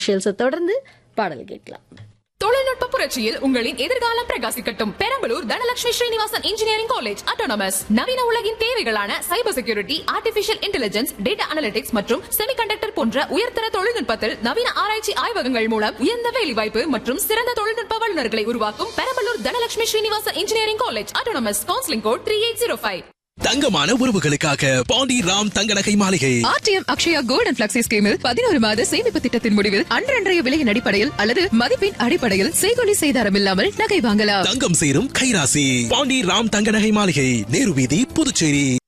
ஷெல்ஸை தொடர்ந்து பாடல் கேட்கலாம் தொழில்நுட்ப புரட்சியில் உங்களின் எதிர்காலம் பிரகாசிக்கட்டும் Perambalur Dhanalakshmi Srinivasan engineering college autonomous நவீன உலகின் தேவைகளான cyber security artificial intelligence data analytics மற்றும் செமிகண்டக்டர் போன்ற உயர்தர தொழில்நுட்பத்தில் நவீன ஆராய்ச்சி ஆய்வகங்கள் மூலம் உயர்ந்த வேலைவாய்ப்பு மற்றும் சிறந்த தொழில்நுட்ப வல்லுநர்களை உருவாக்கும் Perambalur Dhanalakshmi Srinivasan engineering college autonomous counselling code three eight zero five தங்கமான உறவுகளுக்காக பாண்டி ராம் தங்க நகை மாளிகை RTM Akshaya gold and flexi ஸ்கீமில் பதினோரு மாத சேமிப்பு திட்டத்தின் முடிவில் அன்றன்றைய விலையின் அடிப்படையில் அல்லது மதிப்பின் அடிப்படையில் செய்கொலி செய்தாரம் இல்லாமல் நகை வாங்கலாம் தங்கம் சேரும் கைராசி பாண்டி ராம் தங்க நகை மாளிகை நேரு வீதி புதுச்சேரி